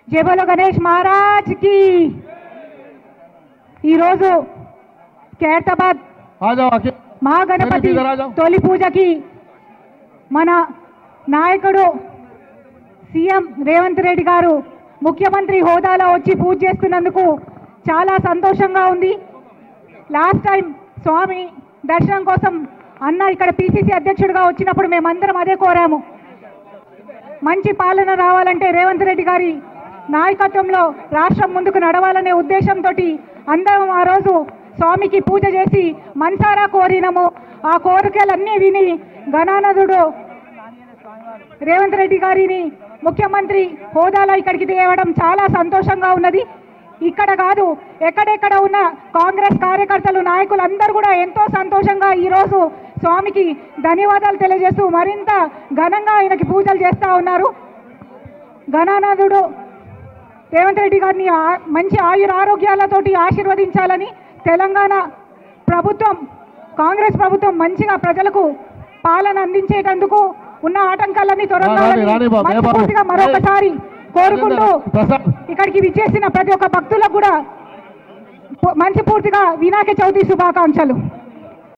జై బోలో గణేష్ మహారాజ్ కి ఈరోజు ఖైరతాబాద్ आ जाओ आके మహాగణపతి ఇద్దరు రాజా. తొలి పూజకి మన నాయకుడు సీఎం రేవంత్ రెడ్డి గారు ముఖ్యమంత్రి హోదాలో వచ్చి పూజ చేస్తున్నందుకు చాలా సంతోషంగా ఉంది లాస్ట్ టైం స్వామి దర్శనం కోసం అన్న ఇక్కడ పిసిసి అధ్యక్షుడిగా వచ్చినప్పుడు మేమందరం అదే కోరాము మంచి పాలన రావాలంటే రేవంత్ రెడ్డి గారి నాయకత్వంలో రాష్ట్రం ముందుకు నడవాలనే ఉద్దేశంతో అందరం ఆ రోజు స్వామికి పూజ చేసి మనసారా కోరినము ఆ కోరికలన్నీ విని గణానదుడు రేవంత్ రెడ్డి గారిని ముఖ్యమంత్రి హోదాలో ఇక్కడికి తేవడం చాలా సంతోషంగా ఉన్నది ఇక్కడ కాదు ఎక్కడెక్కడ ఉన్న కాంగ్రెస్ కార్యకర్తలు నాయకులు అందరూ కూడా ఎంతో సంతోషంగా ఈరోజు స్వామికి ధన్యవాదాలు తెలియజేస్తూ మరింత ఘనంగా ఆయనకి పూజలు చేస్తూ ఉన్నారు గణానాథుడు రేవంత్ రెడ్డి గారిని ఆ- మంచి ఆయుర ఆరోగ్యాలతోటి ఆశీర్వదించాలని తెలంగాణ ప్రభుత్వం కాంగ్రెస్ ప్రభుత్వం మంచిగా ప్రజలకు పాలన అందించేటందుకు ఉన్న ఆటంకాలన్నీ రాని, రాని బాబు, ఏ బాబు? తొలగించాలని మరొకసారి కోరుకుంటూ ప్రసాద్ ఇక్కడికి విచ్చేసిన ప్రతి ఒక్క భక్తులకు కూడా పు- మంచి పూర్తిగా వినాయక చవితి శుభాకాంక్షలు